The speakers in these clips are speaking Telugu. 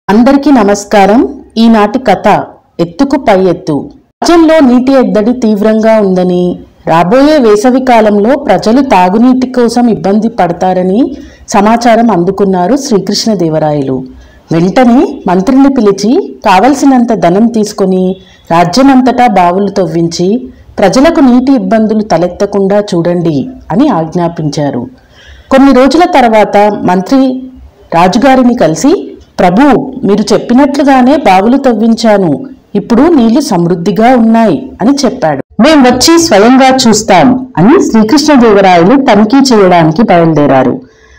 అందరికీ నమస్కారం ఈనాటి కథ ఎత్తుకు పై ఎత్తు రాజ్యంలో నీటి ఎద్దడి తీవ్రంగా ఉందని రాబోయే వేసవి కాలంలో ప్రజలు తాగునీటి కోసం ఇబ్బంది పడతారని సమాచారం అందుకున్నారు శ్రీకృష్ణదేవరాయలు వెంటనే మంత్రిని పిలిచి కావలసినంత ధనం తీసుకొని రాజ్యమంతటా బావులు తవ్వించి ప్రజలకు నీటి ఇబ్బందులు తలెత్తకుండా చూడండి అని ఆజ్ఞాపించారు కొన్ని రోజుల తర్వాత మంత్రి రాజుగారిని కలిసి ప్రభు మీరు చెప్పినట్లుగానే బావులు తవ్వించాను ఇప్పుడు నీళ్లు సమృద్ధిగా ఉన్నాయి అని చెప్పాడు మేం వచ్చి స్వయంగా చూస్తాం అని శ్రీకృష్ణదేవరాయలు తనిఖీ చేయడానికి బయలుదేరారు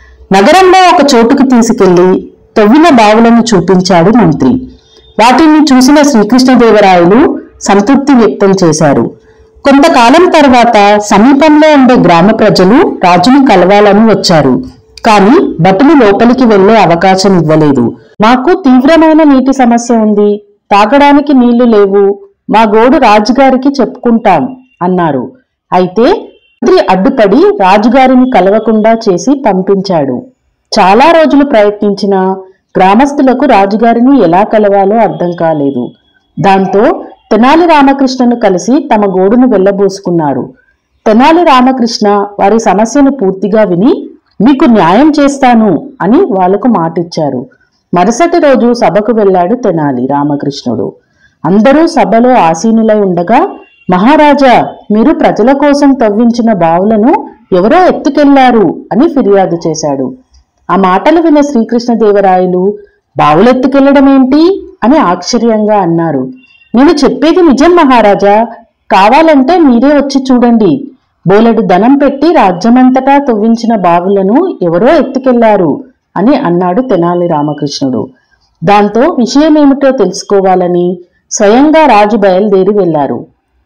నగరంలో ఒక చోటుకు తీసుకెళ్లి తవ్విన బావులను చూపించాడు మంత్రి వాటిని చూసిన శ్రీకృష్ణదేవరాయలు సంతృప్తి వ్యక్తం చేశారు కొంతకాలం తర్వాత సమీపంలో ఉండే గ్రామ ప్రజలు రాజును కలవాలని వచ్చారు కానీ భటులు లోపలికి వెళ్లే అవకాశం ఇవ్వలేదు మాకు తీవ్రమైన నీటి సమస్య ఉంది తాగడానికి నీళ్లు లేవు మా గోడు రాజుగారికి చెప్పుకుంటాం అన్నారు అయితే మంత్రి అడ్డుపడి రాజుగారిని కలవకుండా చేసి పంపించాడు చాలా రోజులు ప్రయత్నించినా గ్రామస్తులకు రాజుగారిని ఎలా కలవాలో అర్థం కాలేదు దాంతో తెనాలి రామకృష్ణను కలిసి తమ గోడును వెళ్ళబోసుకున్నారు తెనాలి రామకృష్ణ వారి సమస్యను పూర్తిగా విని మీకు న్యాయం చేస్తాను అని వాళ్లకు మాటిచ్చారు మరుసటి రోజు సభకు వెళ్ళాడు తెనాలి రామకృష్ణుడు అందరూ సభలో ఆసీనులై ఉండగా మహారాజా మీరు ప్రజల కోసం తవ్వించిన బావులను ఎవరో ఎత్తుకెళ్లారు అని ఫిర్యాదు చేశాడు ఆ మాటలు విన్న శ్రీకృష్ణదేవరాయలు బావులెత్తుకెళ్లడం ఏంటి అని ఆశ్చర్యంగా అన్నారు నేను చెప్పేది నిజం మహారాజా కావాలంటే మీరే వచ్చి చూడండి బోలెడు ధనం పెట్టి రాజ్యమంతటా తవ్వించిన బావులను ఎవరో ఎత్తుకెళ్లారు అని అన్నాడు తెనాలి రామకృష్ణుడు దాంతో విషయమేమిటో తెలుసుకోవాలని స్వయంగా రాజు బయలుదేరి వెళ్లారు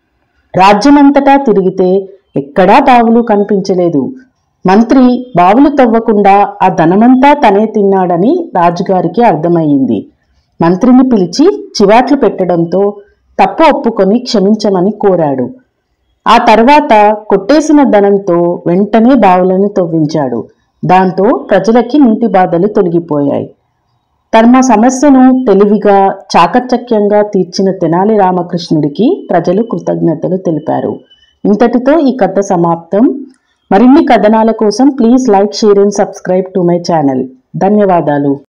రాజ్యమంతటా తిరిగితే ఎక్కడా బావులు కనిపించలేదు మంత్రి బావులు తవ్వకుండా ఆ ధనమంతా తనే తిన్నాడని రాజుగారికి అర్థమయ్యింది మంత్రిని పిలిచి చివాట్లు పెట్టడంతో తప్పు ఒప్పుకొని క్షమించమని కోరాడు ఆ తర్వాత కొట్టేసిన ధనంతో వెంటనే బావులను తవ్వించాడు దాంతో ప్రజలకి నీటి బాధలు తొలగిపోయాయి తమ సమస్యను తెలివిగా చాకచక్యంగా తీర్చిన తెనాలి రామకృష్ణుడికి ప్రజలు కృతజ్ఞతలు తెలిపారు ఇంతటితో ఈ కథ సమాప్తం మరిన్ని కథనాల కోసం please like share and subscribe to my channel ధన్యవాదాలు